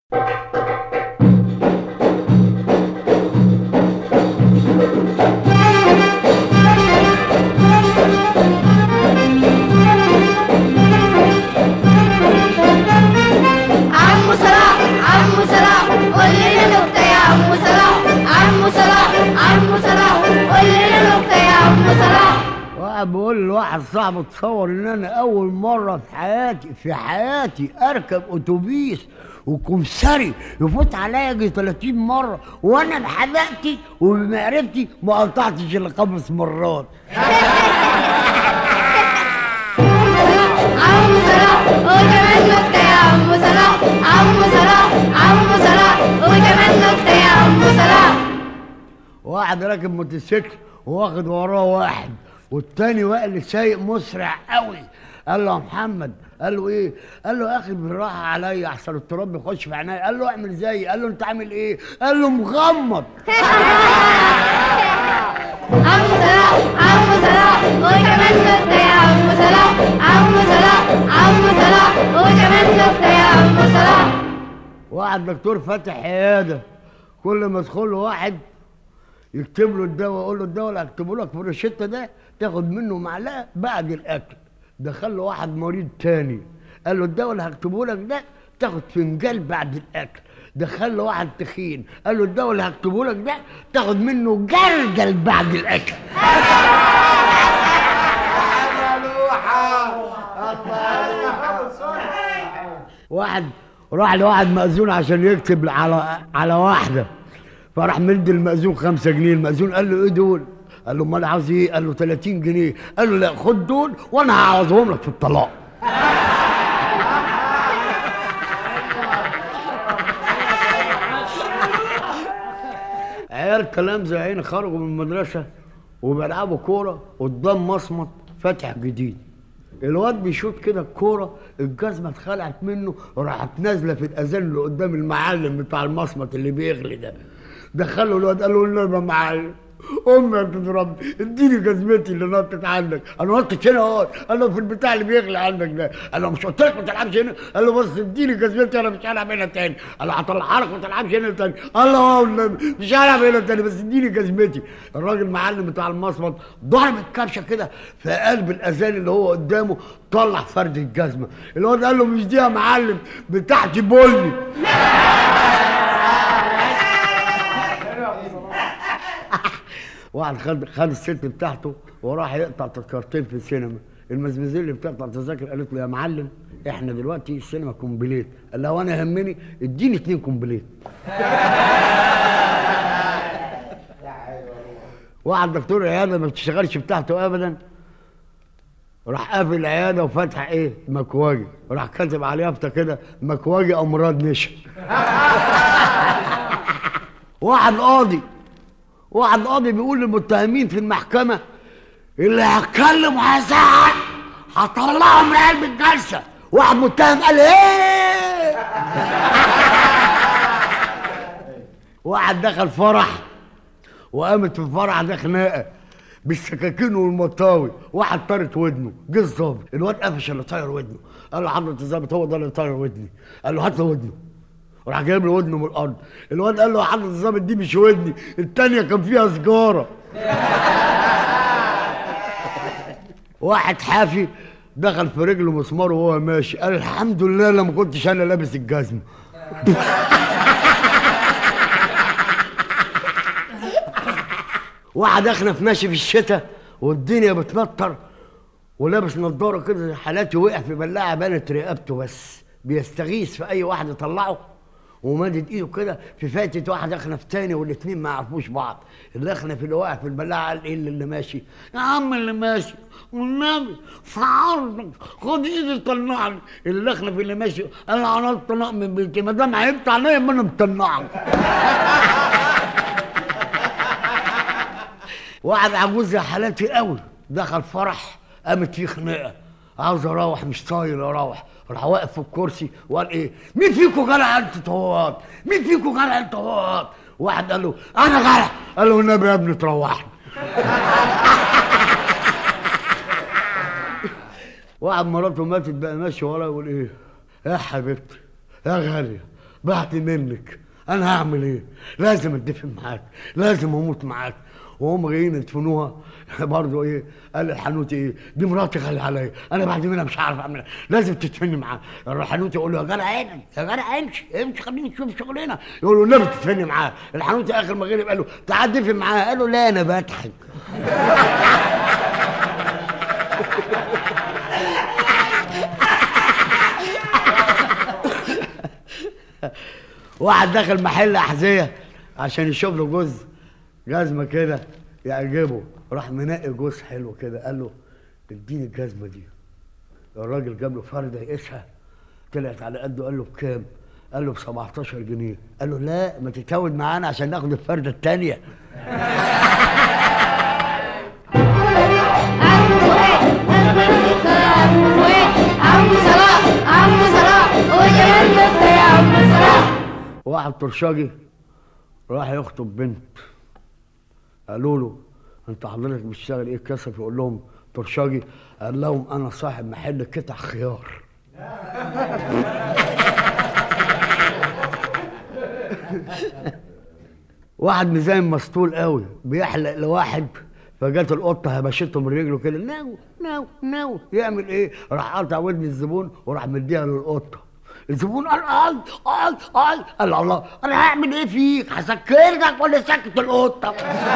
عمو صلاح عمو صلاح قول لنا نكتة يا عمو صلاح عمو صلاح عمو صلاح قول لنا نكتة يا عمو صلاح واحد بيقول لواحد صاحبه تصور ان انا اول مره في حياتي في حياتي اركب اتوبيس وكمسري يفوت عليا يجي 30 مره وانا بحماقتي وبمعرفتي ما قطعتش الا خمس مرات عمو صلاح قول كمان نكتة يا عمو صلاح عمو صلاح عمو صلاح قول كمان نكتة يا عمو صلاح واحد راكب موتوسيكل واخد وراه واحد والتاني واقف سايق مسرع قوي قال له يا محمد قال له ايه قال له يا اخي بالراحه عليا احسن التراب يخش في عينيا قال له اعمل زيي قال له انت عامل ايه قال له مغمض عمو صلاح عمو صلاح قول كمان نكتة يا عمو صلاح عمو صلاح عمو صلاح قول كمان نكتة يا عمو صلاح واحد دكتور فاتح عياده كل ما يدخل له واحد يكتب له الدواء يقول له الدواء اللي هكتبه لك في الروشته ده تاخد منه معلقه بعد الاكل دخل له واحد مريض تاني قال له الدواء اللي هكتبه لك ده تاخد فنجان بعد الاكل دخل له واحد تخين قال له الدواء اللي هكتبه لك ده تاخد منه جرجل بعد الاكل واحد راح لواحد مأذون عشان يكتب على على واحده فراح مد المأذون خمسة جنيه المأذون قال له ايه دول قال له امال عاوز ايه قال له 30 جنيه قال له لا خد دول وانا هعوضهم لك في الطلاق عيال كلام زي عين خرجوا من المدرسة وبيلعبوا كورة قدام مصمت فاتح جديد الواد بيشوط كده الكورة الجزمة اتخلعت منه وراحت نازلة في الأذان اللي قدام المعلم بتاع المصمت اللي بيغلي ده دخله الواد قال له والنبي يا معلم امي هتضربني اديني جزمتي اللي نطت عندك انا نطت هنا اهو قال له في البتاع اللي بيغلي عندك ده قال له مش قلت لك ما تلعبش هنا قال له بص اديني جزمتي انا مش هلعب هنا تاني قال له هطلعها لك ما تلعبش هنا تاني قال له اه والنبي مش هلعب هنا تاني بس اديني جزمتي الراجل معلم بتاع المصمت ضرب الكبشه كده في قلب الاذان اللي هو قدامه طلع فرد الجزمه الواد قال له مش دي يا معلم بتاعتي بني واحد خد خد الست بتاعته وراح يقطع تذكرتين في السينما المزمزين اللي بتقطع تذاكر قالت له يا معلم احنا دلوقتي السينما كومبليت قال لها وانا يهمني اديني اتنين كومبليت واحد دكتور عياده ما بتشتغلش بتاعته ابدا راح قافل العياده وفتح ايه مكواجي راح كاتب على يافطه كده مكواجي امراض نشا واحد قاضي واحد قاضي بيقول للمتهمين في المحكمة اللي هيتكلم وهيزعق هطلعه من قلب الجلسة واحد متهم قال ايه واحد دخل فرح وقامت في الفرح ده خناقة بالسكاكين والمطاوي واحد طارت ودنه جه الظابط الواد قفش اللي طاير ودنه قال له حضرة الظابط هو ده اللي طاير ودني قال له هات له ودنه راح جايب له ودنه من الارض الواد قال له يا حضرة الظابط دي مش ودني التانية كان فيها سجارة واحد حافي دخل في رجله مسمار وهو ماشي قال الحمد لله لما كنتش انا لابس الجزمة واحد اخنف ماشي في الشتاء والدنيا بتمطر ولابس نظاره كده زي حالاتي وقع في بلاعه بانت رقبته بس بيستغيث في اي واحد يطلعه ومدد ايده كده في فاتت واحد اخنف تاني والاتنين ما يعرفوش بعض اللي اخنف اللي واقع في البلاعه قال ايه اللي, اللي ماشي يا عم اللي ماشي والنبي في عرضك خد ايدي طلعني اللي اخنف اللي ماشي قال انا طلاق من بيتي ما دام عيبت عليا ما انا مطلعك واحد عجوز زي حالاتي قوي دخل فرح قامت فيه خناقه عاوز اروح مش طاير اروح راح واقف في الكرسي وقال ايه مين فيكم جرع انت طوات مين فيكم جرع انت طوات واحد قال له انا جرع قال له النبي يا ابني تروحني واحد مراته ماتت بقى ماشي ورا يقول ايه يا حبيبتي يا غاليه بعد منك انا هعمل ايه لازم اتدفن معاك لازم اموت معاك وهم جايين يدفنوها برضه ايه قال الحنوتي ايه دي مراتي خلي عليا انا بعد منها مش عارف اعمل إيه. لازم تدفني معاها الحنوتي يقول له يا جدع امشي يا جدع امشي امشي خليني نشوف شغلنا يقول له النبي تدفني معاها الحنوتي اخر ما غلب قال له تعال دفن معاها قال له لا انا بضحك واحد داخل محل احذيه عشان يشوف له جوز جزمه كده يعجبه راح منقي جوز حلو كده قال له اديني الجزمه دي الراجل جاب له فرده يقيسها طلعت على قده قال له بكام؟ قال له ب 17 جنيه قال له لا ما تتهود معانا عشان ناخد الفرده الثانيه عم فؤاد عم فؤاد عم صلاح عم صلاح قولي للنكتة يا عم صلاح واحد طرشاجي راح يخطب بنت قالوا له انت حضرتك بتشتغل ايه كسب يقول لهم طرشاجي قال لهم انا صاحب محل قطع خيار واحد ميزان مسطول قوي بيحلق لواحد فجت القطه هبشته من رجله كده ناو ناو ناو يعمل ايه؟ راح قطع ودن الزبون وراح مديها للقطه الزبون قال قال قال قال قال الله انا هعمل ايه فيك؟ هسكرك ولا سكت القطه؟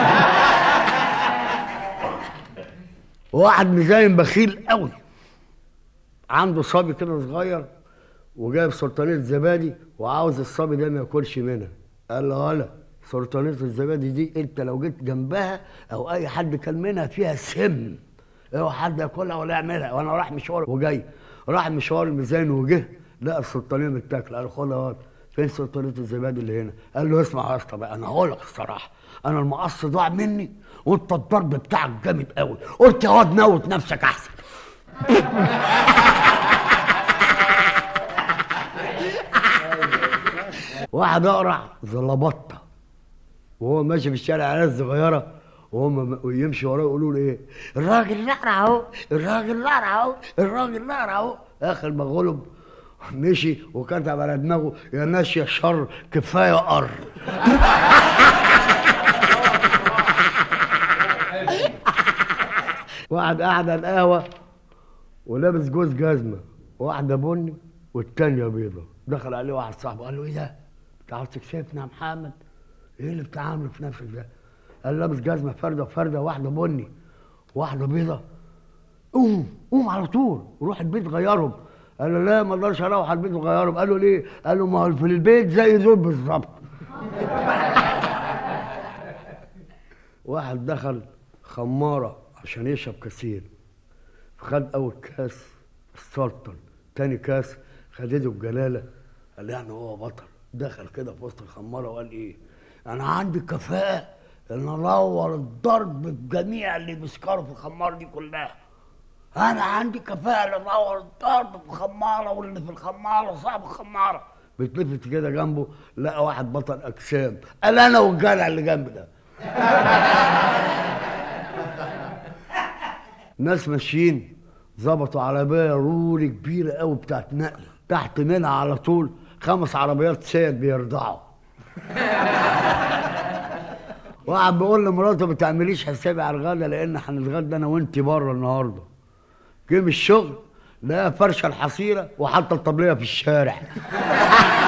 واحد مزاين بخيل قوي عنده صبي كده صغير وجايب سلطانية زبادي وعاوز الصبي ده ما ياكلش منها قال له ولا سلطانية الزبادي دي انت لو جيت جنبها او اي حد كل منها فيها سم اوعى حد ياكلها ولا يعملها وانا رايح مشوار وجاي راح مشوار الميزان وجه لقى السلطانية متاكله قال له خدها ولا فين سلطانية الزبادي اللي هنا؟ قال له اسمع يا اسطى بقى انا هقول لك الصراحه انا المقص ضاع مني وانت الضرب بتاعك جامد قوي قلت يا واد موت نفسك احسن واحد اقرع زلبطه وهو ماشي في الشارع عيال صغيره وهم يمشي وراه يقولوا له ايه الراجل الاقرع اهو الراجل الاقرع اهو الراجل الاقرع اهو اخر ما غلب مشي وكتب على دماغه يا ناس يا شر كفايه قر واحد قاعد على القهوه ولابس جوز جزمه واحده بني والتانيه بيضه دخل عليه واحد صاحبه قال له ايه ده؟ انت عاوز تكسفنا يا محمد؟ ايه اللي بتعامله في نفسك ده؟ قال لابس جزمه فرده وفرده واحده بني واحده بيضه قوم قوم على طول روح البيت غيرهم قال له لا ما اقدرش اروح على البيت وغيرهم قال له ليه؟ قال له ما هو في البيت زي دول بالظبط واحد دخل خماره عشان يشرب كثير خد اول كاس السلطن تاني كاس خدته بجلاله قال يعني هو بطل دخل كده في وسط الخماره وقال ايه انا عندي كفاءه ان ادور الضرب بجميع اللي بيسكروا في الخماره دي كلها انا عندي كفاءه ان ادور الضرب في الخماره واللي في الخماره صاحب الخماره بيتلفت كده جنبه لقى واحد بطل اجسام قال انا والجدع اللي جنبي ده ناس ماشيين ظبطوا عربيه رولي كبيره قوي بتاعت نقل تحت منها على طول خمس عربيات سيد بيرضعوا واحد بيقول لمراته ما تعمليش حسابي على الغدا لان هنتغدى انا وانت بره النهارده جه من الشغل لقى فرشه الحصيره وحط الطبليه في الشارع